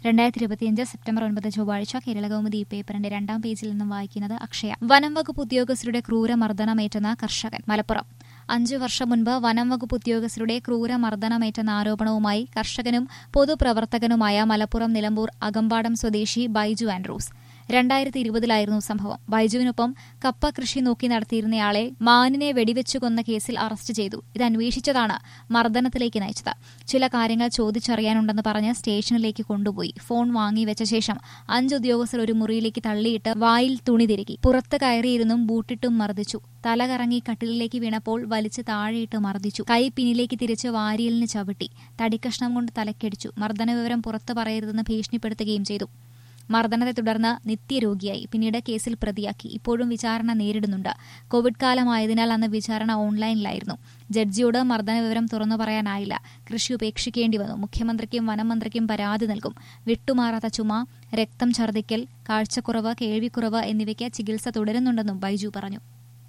രണ്ടായിരത്തി ഇരുപത്തിയഞ്ച് സെപ്റ്റംബർ ഒൻപത് ചൊവ്വാഴ്ച കേരളകൗമുദി ഈ പേപ്പറിന്റെ രണ്ടാം പേജിൽ നിന്നും വായിക്കുന്നത് അക്ഷയ വനം വകുപ്പ് ഉദ്യോഗസ്ഥരുടെ ക്രൂരമർദ്ദനമേറ്റെന്ന കർഷകൻ മലപ്പുറം അഞ്ചു വർഷം മുൻപ് വനം വകുപ്പ് ഉദ്യോഗസ്ഥരുടെ ക്രൂരമർദ്ദനമേറ്റെന്ന ആരോപണവുമായി കർഷകനും പൊതുപ്രവർത്തകനുമായ മലപ്പുറം നിലമ്പൂർ അകമ്പാടം സ്വദേശി ബൈജു ആൻഡ്രൂസ് രണ്ടായിരത്തി ഇരുപതിലായിരുന്നു സംഭവം ബൈജുവിനൊപ്പം കപ്പ കൃഷി നോക്കി നടത്തിയിരുന്നയാളെ മാനിനെ വെടിവെച്ചു കൊന്ന കേസിൽ അറസ്റ്റ് ചെയ്തു ഇത് അന്വേഷിച്ചതാണ് മർദ്ദനത്തിലേക്ക് നയിച്ചത് ചില കാര്യങ്ങൾ ചോദിച്ചറിയാനുണ്ടെന്ന് പറഞ്ഞ് സ്റ്റേഷനിലേക്ക് കൊണ്ടുപോയി ഫോൺ വാങ്ങിവെച്ച ശേഷം അഞ്ച് ഉദ്യോഗസ്ഥർ ഒരു മുറിയിലേക്ക് തള്ളിയിട്ട് വായിൽ തുണി തിരുകി പുറത്ത് കയറിയിരുന്നും ബൂട്ടിട്ടും മർദ്ദിച്ചു തല കറങ്ങി കട്ടിലിലേക്ക് വീണപ്പോൾ വലിച്ച് താഴെയിട്ട് മർദ്ദിച്ചു കൈ പിന്നിലേക്ക് തിരിച്ച് വാരിയലിന് ചവിട്ടി തടിക്കഷ്ണം കൊണ്ട് തലക്കടിച്ചു മർദ്ദന വിവരം പുറത്തു പറയരുതെന്ന് ഭീഷണിപ്പെടുത്തുകയും ചെയ്തു മർദ്ദനത്തെ തുടർന്ന് നിത്യരോഗിയായി പിന്നീട് കേസിൽ പ്രതിയാക്കി ഇപ്പോഴും വിചാരണ നേരിടുന്നുണ്ട് കോവിഡ് കാലമായതിനാൽ അന്ന് വിചാരണ ഓൺലൈനിലായിരുന്നു ജഡ്ജിയോട് മർദ്ദന വിവരം തുറന്നു പറയാനായില്ല കൃഷി ഉപേക്ഷിക്കേണ്ടി വന്നു മുഖ്യമന്ത്രിക്കും വനമന്ത്രിക്കും പരാതി നൽകും വിട്ടുമാറാത്ത ചുമ രക്തം ഛർദ്ദിക്കൽ കാഴ്ചക്കുറവ് കേൾവിക്കുറവ് എന്നിവയ്ക്ക് ചികിത്സ തുടരുന്നുണ്ടെന്നും ബൈജു പറഞ്ഞു